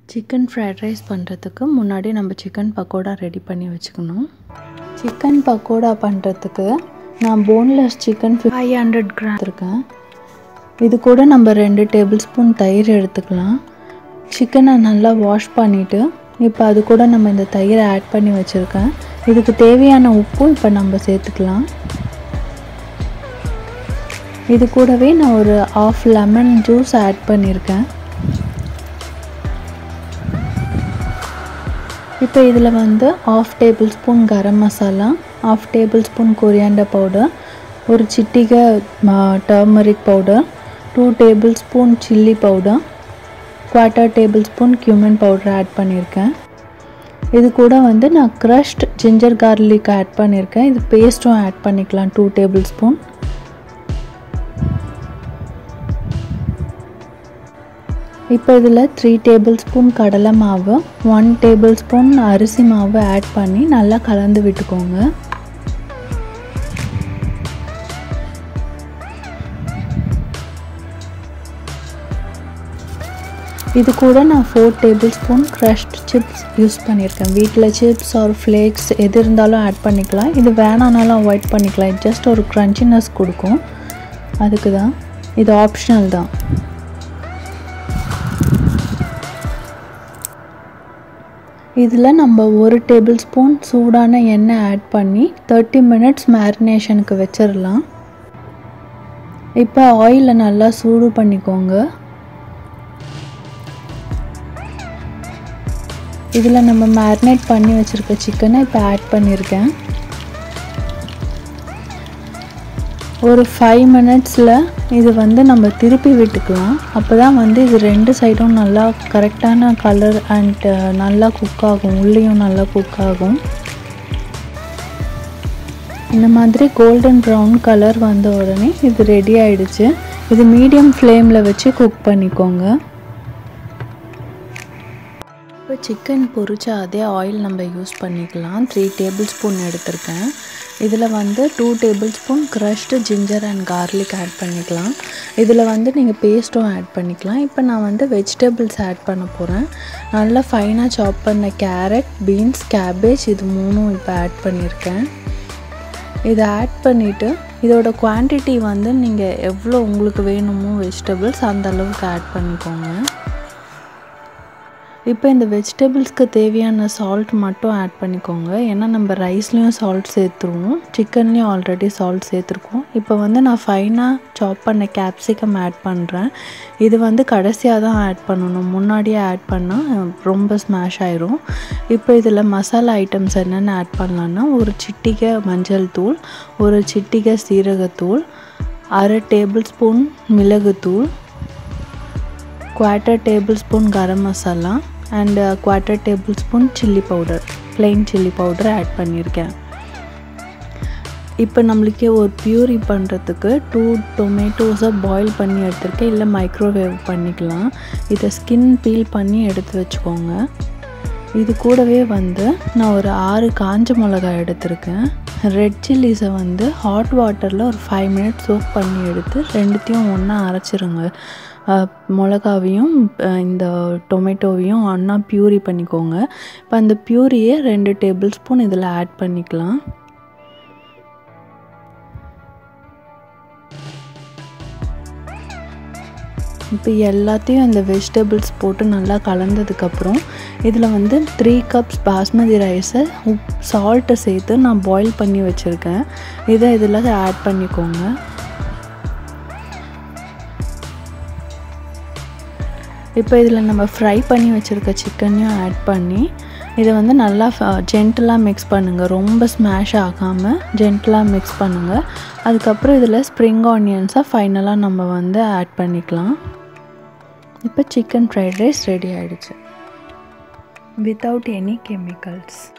chicken fried rice பண்ணுறதுக்கு முன்னாடி நம்ம சிக்கன் பக்கோடா ரெடி பண்ணி வச்சுக்கணும் சிக்கன் பக்கோடா பண்ணுறதுக்கு நான் boneless chicken five hundred gram இருக்கேன் இது கூட நம்ம ரெண்டு டேபிள் ஸ்பூன் தயிர் எடுத்துக்கலாம் சிக்கனை நல்லா வாஷ் பண்ணிவிட்டு இப்போ அது கூட நம்ம இந்த தயிரை ஆட் பண்ணி வச்சுருக்கேன் இதுக்கு தேவையான உப்பும் இப்போ நம்ம சேர்த்துக்கலாம் இது கூடவே நான் ஒரு ஆஃப் லெமன் ஜூஸ் ஆட் பண்ணியிருக்கேன் இப்போ இதில் வந்து half tablespoon garam masala half tablespoon coriander powder ஒரு சிட்டிகை turmeric powder two tablespoon chilli powder quarter tablespoon cumin powder add பண்ணியிருக்கேன் இது கூட வந்து நான் க்ரஷ்ட் ஜிஞ்சர் கார்லிக் ஆட் பண்ணியிருக்கேன் இது பேஸ்ட்டும் ஆட் பண்ணிக்கலாம் டூ டேபிள் ஸ்பூன் இப்போ இதில் த்ரீ டேபிள் ஸ்பூன் கடலை மாவு ஒன் டேபிள் ஸ்பூன் அரிசி மாவு ஆட் பண்ணி நல்லா கலந்து விட்டுக்கோங்க இது கூட நான் four tablespoon crushed chips use பண்ணியிருக்கேன் வீட்டில் சிப்ஸ் ஆர் ஃப்ளேக்ஸ் எது இருந்தாலும் ஆட் பண்ணிக்கலாம் இது வேணானாலும் அவாய்ட் பண்ணிக்கலாம் ஜஸ்ட் ஒரு க்ரன்ச்சினஸ் கொடுக்கும் அதுக்கு தான் இது ஆப்ஷனல் தான் இதில் நம்ம ஒரு டேபிள் ஸ்பூன் சூடான எண்ணெய் ஆட் பண்ணி தேர்ட்டி மினிட்ஸ் மேரினேஷனுக்கு வச்சிடலாம் இப்போ ஆயிலை நல்லா சூடு பண்ணிக்கோங்க இதில் நம்ம மேரினேட் பண்ணி வச்சுருக்க சிக்கனை இப்போ ஆட் பண்ணியிருக்கேன் ஒரு ஃபைவ் மினிட்ஸில் இது வந்து நம்ம திருப்பி விட்டுக்கலாம் அப்போ தான் வந்து இது ரெண்டு சைடும் நல்லா கரெக்டான கலர் அண்ட் நல்லா குக் ஆகும் உள்ளேயும் நல்லா குக் ஆகும் இந்த மாதிரி கோல்டன் ப்ரௌன் கலர் வந்த உடனே இது ரெடி ஆயிடுச்சு இது மீடியம் ஃப்ளேமில் வச்சு குக் பண்ணிக்கோங்க இப்போ சிக்கன் பொரிச்ச அதே ஆயில் நம்ம யூஸ் பண்ணிக்கலாம் த்ரீ டேபிள் ஸ்பூன் எடுத்திருக்கேன் இதில் வந்து two tablespoon crushed ginger and garlic add பண்ணிக்கலாம் இதில் வந்து நீங்கள் பேஸ்ட்டும் ஆட் பண்ணிக்கலாம் இப்போ நான் வந்து வெஜிடபிள்ஸ் ஆட் பண்ண போகிறேன் நல்லா ஃபைனாக சாப் பண்ண கேரட் பீன்ஸ் கேபேஜ் இது மூணும் இப்போ ஆட் பண்ணியிருக்கேன் இதை ஆட் பண்ணிவிட்டு இதோட குவான்டிட்டி வந்து நீங்கள் எவ்வளோ உங்களுக்கு வேணுமோ வெஜிடபிள்ஸ் அந்த அளவுக்கு ஆட் பண்ணிக்கோங்க இப்போ இந்த வெஜிடபிள்ஸ்க்கு தேவையான சால்ட் மட்டும் ஆட் பண்ணிக்கோங்க ஏன்னா நம்ம ரைஸ்லேயும் சால்ட் சேர்த்துருவோம் சிக்கன்லேயும் ஆல்ரெடி சால்ட் சேர்த்துருக்கோம் இப்போ வந்து நான் ஃபைனாக சாப் பண்ண கேப்சிகம் ஆட் பண்ணுறேன் இது வந்து கடைசியாக தான் ஆட் பண்ணணும் முன்னாடியே ஆட் பண்ணால் ரொம்ப ஸ்மாஷ் ஆயிரும் இப்போ இதில் மசாலா ஐட்டம்ஸ் என்னென்ன ஆட் பண்ணலான்னா ஒரு சிட்டிகை மஞ்சள் தூள் ஒரு சிட்டிகை சீரகத்தூள் அரை டேபிள் ஸ்பூன் மிளகுத்தூள் quarter tablespoon garam masala and quarter tablespoon chilli powder plain chilli powder add பண்ணியிருக்கேன் இப்போ நம்மளுக்கே ஒரு பியூரி பண்ணுறதுக்கு டூ டொமேட்டோஸை பாயில் பண்ணி எடுத்துருக்கேன் இல்லை மைக்ரோவேவ் பண்ணிக்கலாம் இதை ஸ்கின் பீல் பண்ணி எடுத்து வச்சுக்கோங்க இது கூடவே வந்து நான் ஒரு ஆறு காஞ்ச மிளகாய் எடுத்திருக்கேன் ரெட் சில்லிஸை வந்து ஹாட் வாட்டரில் ஒரு ஃபைவ் மினிட்ஸ் சோக் பண்ணி எடுத்து ரெண்டுத்தையும் ஒன்றா அரைச்சிருங்க மிளகாவையும் இந்த டொமேட்டோவையும் ஒன்றா ப்யூரி பண்ணிக்கோங்க இப்போ அந்த ப்யூரியை ரெண்டு டேபிள் ஸ்பூன் இதில் ஆட் பண்ணிக்கலாம் இப்போ எல்லாத்தையும் இந்த வெஜிடபிள்ஸ் போட்டு நல்லா கலந்ததுக்கப்புறம் இதில் வந்து த்ரீ கப்ஸ் பாஸ்மதி ரைஸை உப் சால்ட்டை சேர்த்து நான் பாயில் பண்ணி வச்சுருக்கேன் இதை இதில் ஆட் பண்ணிக்கோங்க இப்போ இதில் நம்ம ஃப்ரை பண்ணி வச்சுருக்க சிக்கனையும் ஆட் பண்ணி இதை வந்து நல்லா ஜென்டலாக மிக்ஸ் பண்ணுங்கள் ரொம்ப ஸ்மாஷ் ஆகாமல் ஜென்டலாக மிக்ஸ் பண்ணுங்கள் அதுக்கப்புறம் இதில் ஸ்ப்ரிங் ஆனியன்ஸை ஃபைனலாக நம்ம வந்து ஆட் பண்ணிக்கலாம் இப்போ சிக்கன் ஃப்ரைட் ரைஸ் ரெடி ஆகிடுச்சு வித்தவுட் எனி கெமிக்கல்ஸ்